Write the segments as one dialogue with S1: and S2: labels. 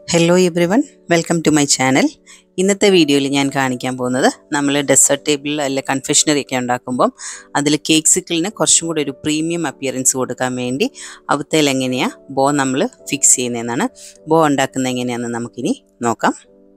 S1: hello everyone welcome to my channel ഇന്നത്തെ വീഡിയോയിൽ ഞാൻ കാണിക്കാൻ പോകുന്നത് നമ്മൾ ഡെസേർട്ട് ടേബിളിൽ അല്ലെ കൺഫെഷനറി ഒക്കെ ഉണ്ടാക്കുമ്പം അതിൽ കേക്ക് സിക്കിളിന് കുറച്ചും കൂടി ഒരു പ്രീമിയം അപ്പിയറൻസ് കൊടുക്കാൻ വേണ്ടി അവത്തേൽ എങ്ങനെയാണ് ബോ നമ്മൾ ഫിക്സ് ചെയ്യുന്നതെന്നാണ് ബോ ഉണ്ടാക്കുന്നത് എങ്ങനെയാണെന്ന് നമുക്കിനി നോക്കാം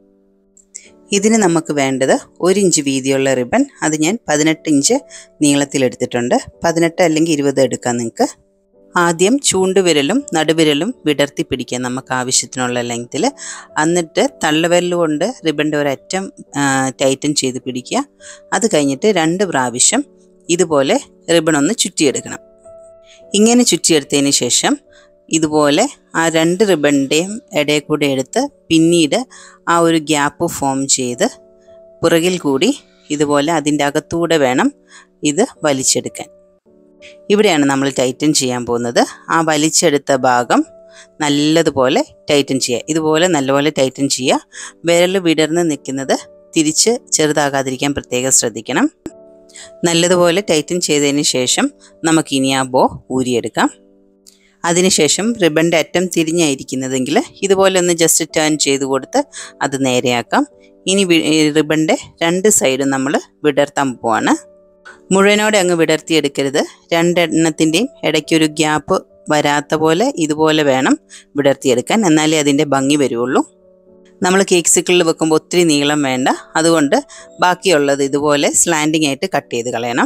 S1: ഇതിന് നമുക്ക് വേണ്ടത് ഒരു ഇഞ്ച് വീതിയുള്ള റിബൺ അത് ഞാൻ പതിനെട്ട് ഇഞ്ച് നീളത്തിലെടുത്തിട്ടുണ്ട് പതിനെട്ട് അല്ലെങ്കിൽ ഇരുപത് എടുക്കാം നിങ്ങൾക്ക് ആദ്യം ചൂണ്ടുവിരലും നടുവിരലും വിടർത്തി പിടിക്കുക നമുക്ക് ആവശ്യത്തിനുള്ള ലെങ്ത്തിൽ എന്നിട്ട് തള്ളവിരൽ കൊണ്ട് റിബണിൻ്റെ ഒരറ്റം ടൈറ്റൻ ചെയ്ത് പിടിക്കുക അത് കഴിഞ്ഞിട്ട് രണ്ട് പ്രാവശ്യം ഇതുപോലെ റിബൺ ഒന്ന് ചുറ്റിയെടുക്കണം ഇങ്ങനെ ചുറ്റിയെടുത്തതിന് ശേഷം ഇതുപോലെ ആ രണ്ട് റിബണിൻ്റെയും ഇടയിൽ കൂടെ എടുത്ത് പിന്നീട് ആ ഒരു ഗ്യാപ്പ് ഫോം ചെയ്ത് പുറകിൽ കൂടി ഇതുപോലെ അതിൻ്റെ അകത്തൂടെ വേണം ഇത് വലിച്ചെടുക്കാൻ ഇവിടെയാണ് നമ്മൾ ടൈറ്റൻ ചെയ്യാൻ പോകുന്നത് ആ വലിച്ചെടുത്ത ഭാഗം നല്ലതുപോലെ ടൈറ്റൻ ചെയ്യുക ഇതുപോലെ നല്ലപോലെ ടൈറ്റൻ ചെയ്യുക വിരൽ വിടർന്ന് നിൽക്കുന്നത് തിരിച്ച് ചെറുതാകാതിരിക്കാൻ പ്രത്യേകം ശ്രദ്ധിക്കണം നല്ലതുപോലെ ടൈറ്റൻ ചെയ്തതിന് ശേഷം നമുക്കിനി ആ ബോ ഊരിയെടുക്കാം അതിനുശേഷം റിബണിൻ്റെ അറ്റം തിരിഞ്ഞായിരിക്കുന്നതെങ്കിൽ ഇതുപോലെ ഒന്ന് ജസ്റ്റ് ടേൺ ചെയ്ത് കൊടുത്ത് അത് നേരെയാക്കാം ഇനി റിബണിൻ്റെ രണ്ട് സൈഡും നമ്മൾ വിടർത്താൻ പോവാണ് മുഴുവനോടെ അങ്ങ് വിടർത്തിയെടുക്കരുത് രണ്ടെണ്ണത്തിൻ്റെയും ഇടയ്ക്കൊരു ഗ്യാപ്പ് വരാത്ത പോലെ ഇതുപോലെ വേണം വിടർത്തിയെടുക്കാൻ എന്നാലേ അതിൻ്റെ ഭംഗി വരുള്ളൂ നമ്മൾ കേക്ക് സിക്കിളിൽ വെക്കുമ്പോൾ ഒത്തിരി നീളം വേണ്ട അതുകൊണ്ട് ബാക്കിയുള്ളത് ഇതുപോലെ സ്ലാൻഡിങ് ആയിട്ട് കട്ട് ചെയ്ത് കളയണം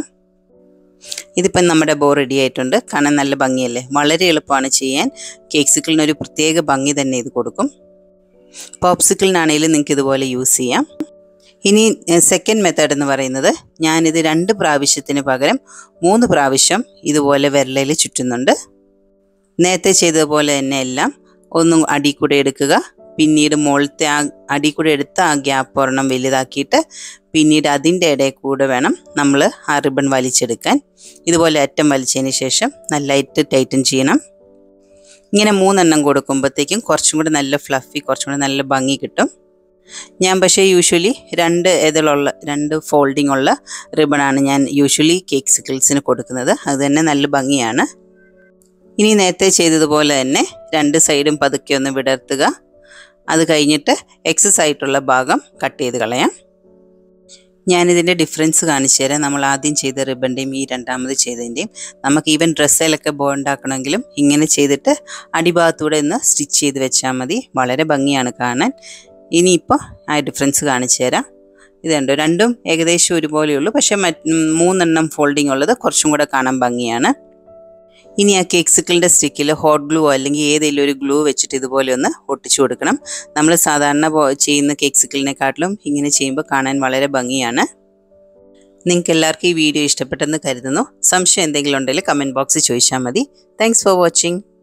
S1: ഇതിപ്പം നമ്മുടെ ബോ റെഡി ആയിട്ടുണ്ട് കാണാൻ നല്ല ഭംഗിയല്ലേ വളരെ എളുപ്പമാണ് ചെയ്യാൻ കേക്ക് സിക്കിളിന് ഒരു പ്രത്യേക ഭംഗി തന്നെ ഇത് കൊടുക്കും പോപ്സിക്കിളിനാണെങ്കിലും നിങ്ങൾക്ക് ഇതുപോലെ യൂസ് ചെയ്യാം ഇനി സെക്കൻഡ് മെത്തേഡ് എന്ന് പറയുന്നത് ഞാനിത് രണ്ട് പ്രാവശ്യത്തിന് പകരം മൂന്ന് പ്രാവശ്യം ഇതുപോലെ വിരലയിൽ ചുറ്റുന്നുണ്ട് നേരത്തെ ചെയ്തതുപോലെ തന്നെ എല്ലാം ഒന്നും അടി കൂടെ എടുക്കുക പിന്നീട് മുകളിലത്തെ ആ അടി കൂടെ എടുത്ത് ആ ഗ്യാപ്പ് ഒരെണ്ണം വലുതാക്കിയിട്ട് പിന്നീട് അതിൻ്റെ ഇടയിൽ കൂടെ വേണം നമ്മൾ ആ റിബൺ വലിച്ചെടുക്കാൻ ഇതുപോലെ അറ്റം വലിച്ചതിന് ശേഷം നല്ലതായിട്ട് ടൈറ്റൻ ചെയ്യണം ഇങ്ങനെ മൂന്നെണ്ണം കൊടുക്കുമ്പോഴത്തേക്കും കുറച്ചും കൂടി നല്ല ഫ്ലഫി കുറച്ചും കൂടി നല്ല ഭംഗി കിട്ടും ഞാൻ പക്ഷേ യൂഷ്വലി രണ്ട് ഇതിലുള്ള രണ്ട് ഫോൾഡിംഗ് ഉള്ള റിബണാണ് ഞാൻ യൂഷ്വലി കേക്ക് സിക്കിൾസിന് കൊടുക്കുന്നത് അത് തന്നെ നല്ല ഭംഗിയാണ് ഇനി നേരത്തെ ചെയ്തതുപോലെ തന്നെ രണ്ട് സൈഡും പതുക്കെ ഒന്ന് വിടർത്തുക അത് കഴിഞ്ഞിട്ട് എക്സസ് ആയിട്ടുള്ള ഭാഗം കട്ട് ചെയ്ത് കളയാം ഞാനിതിൻ്റെ ഡിഫറൻസ് കാണിച്ചു തരാം നമ്മൾ ആദ്യം ചെയ്ത റിബൻ്റെയും ഈ രണ്ടാമത് ചെയ്തതിൻ്റെയും നമുക്ക് ഈവൻ ഡ്രസ്സിലൊക്കെ ബോ ഉണ്ടാക്കണമെങ്കിലും ഇങ്ങനെ ചെയ്തിട്ട് അടിഭാഗത്തൂടെ ഒന്ന് സ്റ്റിച്ച് ചെയ്ത് വെച്ചാൽ മതി വളരെ ഭംഗിയാണ് കാണാൻ ഇനിയിപ്പോൾ ആ ഡിഫറൻസ് കാണിച്ചു തരാം ഇതുണ്ട് രണ്ടും ഏകദേശം ഒരുപോലെയുള്ളൂ പക്ഷേ മറ്റ് മൂന്നെണ്ണം ഫോൾഡിംഗ് ഉള്ളത് കുറച്ചും കൂടെ കാണാൻ ഭംഗിയാണ് ഇനി ആ കേക്ക് സിക്കിളിൻ്റെ സ്റ്റിക്കിൽ ഹോട്ട് ഗ്ലൂ അല്ലെങ്കിൽ ഏതെങ്കിലും ഒരു ഗ്ലൂ വെച്ചിട്ട് ഇതുപോലെ ഒന്ന് ഒട്ടിച്ചു കൊടുക്കണം നമ്മൾ സാധാരണ ചെയ്യുന്ന കേക്ക് സിക്കിളിനെക്കാട്ടിലും ഇങ്ങനെ ചെയ്യുമ്പോൾ കാണാൻ വളരെ ഭംഗിയാണ് നിങ്ങൾക്ക് എല്ലാവർക്കും ഈ വീഡിയോ ഇഷ്ടപ്പെട്ടെന്ന് കരുതുന്നു സംശയം എന്തെങ്കിലും ഉണ്ടെങ്കിൽ കമൻറ്റ് ബോക്സിൽ ചോദിച്ചാൽ മതി താങ്ക്സ് ഫോർ വാച്ചിങ്